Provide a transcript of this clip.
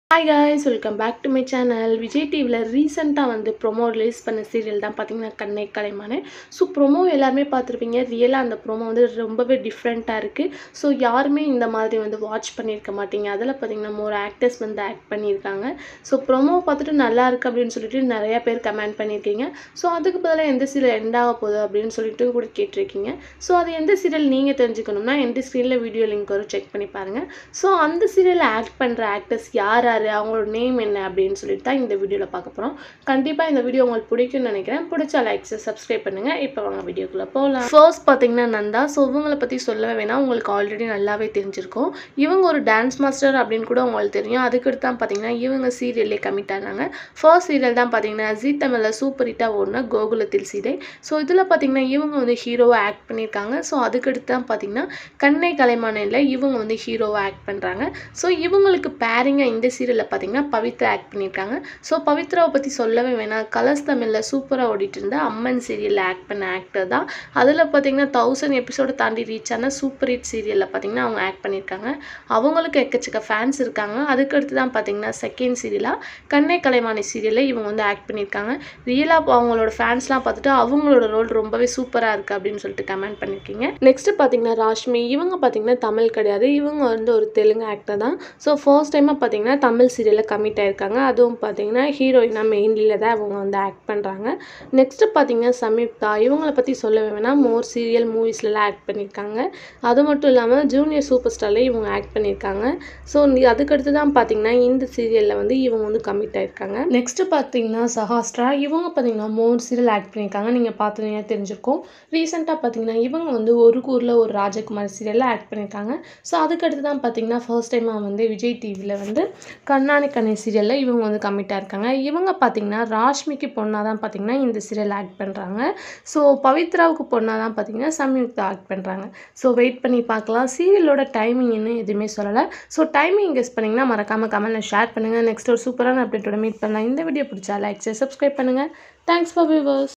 hi guys welcome back to my channel Vijay டிவியில் ரீசெண்டாக வந்து ப்ரோமோ ரிலீஸ் பண்ண சீரியல் தான் பார்த்தீங்கன்னா கண்ணை கலைமானே ஸோ ப்ரோமோ எல்லாருமே பார்த்துருப்பீங்க ரியலாக அந்த ப்ரோமோ வந்து ரொம்பவே டிஃப்ரெண்ட்டாக இருக்குது ஸோ யாருமே இந்த மாதிரி வந்து வாட்ச் பண்ணியிருக்க மாட்டீங்க அதில் பார்த்தீங்கன்னா மோர் ஆக்டர்ஸ் வந்து ஆக்ட் பண்ணியிருக்காங்க ஸோ ப்ரோமோ பார்த்துட்டு நல்லா இருக்கு அப்படின்னு சொல்லிட்டு நிறைய பேர் கமெண்ட் பண்ணியிருக்கீங்க ஸோ அதுக்கு பதிலாக எந்த சீரியல் எண்ட் ஆக போகுது அப்படின்னு சொல்லிட்டு கூட கேட்டிருக்கீங்க ஸோ அது எந்த சீரியல் நீங்கள் தெரிஞ்சுக்கணும்னா எந்த ஸ்க்ரீனில் வீடியோ லிங்க் வரும் செக் பண்ணி பாருங்கள் ஸோ அந்த சீரியலில் ஆக்ட் பண்ணுற ஆக்டர்ஸ் யார் யார் அவங்களோட நேம் என்ன அப்படின்னு சொல்லிட்டு தான் இந்த வீடியோவில் பார்க்க போகிறோம் கண்டிப்பாக இந்த வீடியோ உங்களுக்கு பிடிக்கும்னு நினைக்கிறேன் பிடிச்சா லைக்ஸை சப்ஸ்கிரைப் பண்ணுங்கள் இப்போ வாங்க வீடியோக்குள்ளே போகலாம் ஃபர்ஸ்ட் பார்த்தீங்கன்னா நந்தா ஸோ இவங்களை பற்றி சொல்லவே வேணாம் உங்களுக்கு ஆல்ரெடி நல்லாவே தெரிஞ்சிருக்கும் இவங்க ஒரு டான்ஸ் மாஸ்டர் அப்படின்னு கூட உங்களுக்கு தெரியும் அதுக்கடுத்து தான் பார்த்தீங்கன்னா இவங்க சீரியல்லே கமிட் ஆனாங்க ஃபர்ஸ்ட் சீரியல் தான் பார்த்தீங்கன்னா ஜி தமிழில் சூப்பர் ஹிட்டாக ஓடின கோகுலத்தில் சீதை ஸோ இதில் பார்த்தீங்கன்னா இவங்க வந்து ஹீரோவாக ஆக்ட் பண்ணியிருக்காங்க ஸோ அதுக்கடுத்து தான் பார்த்தீங்கன்னா கண்ணை கலைமானில் இவங்க வந்து ஹீரோவாக ஆக்ட் பண்ணுறாங்க ஸோ இவங்களுக்கு பேரிங்காக இந்த சீரியலில் பார்த்தீங்கன்னா பவித்ரா ஆக்ட் பண்ணியிருக்காங்க ஸோ பவித்ராவை பற்றி சொல்லவே வேணாம் கலர்ஸ் தமிழில் சூப்பராக ஓடிட்டு இருந்த அம்மன் சீரியலில் ஆக்ட் பண்ண ஆக்டர் தான் அதில் பார்த்தீங்கன்னா தௌசண்ட் எபிசோட தாண்டி ரீச் ஆன சூப்பர் ஹிட் சீரியலில் பார்த்தீங்கன்னா அவங்க ஆக்ட் பண்ணியிருக்காங்க அவங்களுக்கு எக்கச்சக்க ஃபேன்ஸ் இருக்காங்க அதுக்கடுத்து தான் பார்த்தீங்கன்னா செகண்ட் சீரியலாக கண்ணை கலைமானி சீரியலில் இவங்க வந்து ஆக்ட் பண்ணியிருக்காங்க ரியலாக அவங்களோட ஃபேன்ஸ்லாம் பார்த்துட்டு அவங்களோட ரோல் ரொம்பவே சூப்பராக இருக்குது அப்படின்னு சொல்லிட்டு கமெண்ட் பண்ணியிருக்கீங்க நெக்ஸ்ட் பார்த்தீங்கன்னா ராஷ்மி இவங்க பார்த்தீங்கன்னா தமிழ் கிடையாது இவங்க வந்து ஒரு தெலுங்கு ஆக்டர் தான் ஸோ ஃபர்ஸ்ட் டைமாக பார்த்தீங்கன்னா தமிழ் சீரியலில் கமிட் ஆயிருக்காங்க அதுவும் பார்த்தீங்கன்னா ஹீரோயினாக மெயின்லியில் தான் அவங்க வந்து ஆக்ட் பண்ணுறாங்க நெக்ஸ்ட்டு பார்த்தீங்கன்னா சம்யுக்தா இவங்களை பற்றி சொல்லவே வேணாம் மோர் சீரியல் மூவிஸ்லலாம் ஆக்ட் பண்ணியிருக்காங்க அது மட்டும் இல்லாமல் ஜூனியர் சூப்பர் ஸ்டாரில் இவங்க ஆக்ட் பண்ணியிருக்காங்க ஸோ அதுக்கடுத்து தான் பார்த்தீங்கன்னா இந்த சீரியலில் வந்து இவங்க வந்து கமிட் ஆயிருக்காங்க நெக்ஸ்ட்டு பார்த்தீங்கன்னா சஹாஸ்ட்ரா இவங்க பார்த்தீங்கன்னா மோர் சீரியல் ஆக்ட் பண்ணியிருக்காங்க நீங்கள் பார்த்தீங்கன்னா தெரிஞ்சிருக்கும் ரீசெண்டாக பார்த்தீங்கன்னா இவங்க வந்து ஒரு ஊரில் ஒரு ராஜகுமார் சீரியலில் ஆக்ட் பண்ணியிருக்காங்க ஸோ அதுக்கடுத்து தான் பார்த்தீங்கன்னா ஃபர்ஸ்ட் டைமாக வந்து விஜய் டிவியில் வந்து கண்ணானி கண்ணை சீரியலில் இவங்க வந்து கமிட்டாக இருக்காங்க இவங்க பார்த்தீங்கன்னா ராஷ்மிக்கு பொண்ணாக தான் பார்த்தீங்கன்னா இந்த சீரியல் ஆக்ட் பண்ணுறாங்க ஸோ பவித்ராவுக்கு பொண்ணாக தான் பார்த்தீங்கன்னா சம்யுக்தா ஆக்ட் பண்ணுறாங்க ஸோ வெயிட் பண்ணி பார்க்கலாம் சீரியலோட டைமிங் இன்னும் எதுவுமே சொல்லலை ஸோ டைமிங் கெஸ் பண்ணிங்கன்னா மறக்காமல் கமெண்ட்டில் ஷேர் பண்ணுங்கள் நெக்ஸ்ட் ஒரு சூப்பரான அப்டேட்டோட மீட் பண்ணலாம் இந்த வீடியோ பிடிச்சா லைக் சப்ஸ்கிரைப் பண்ணுங்கள் தேங்க்ஸ் ஃபார் வியூவர்ஸ்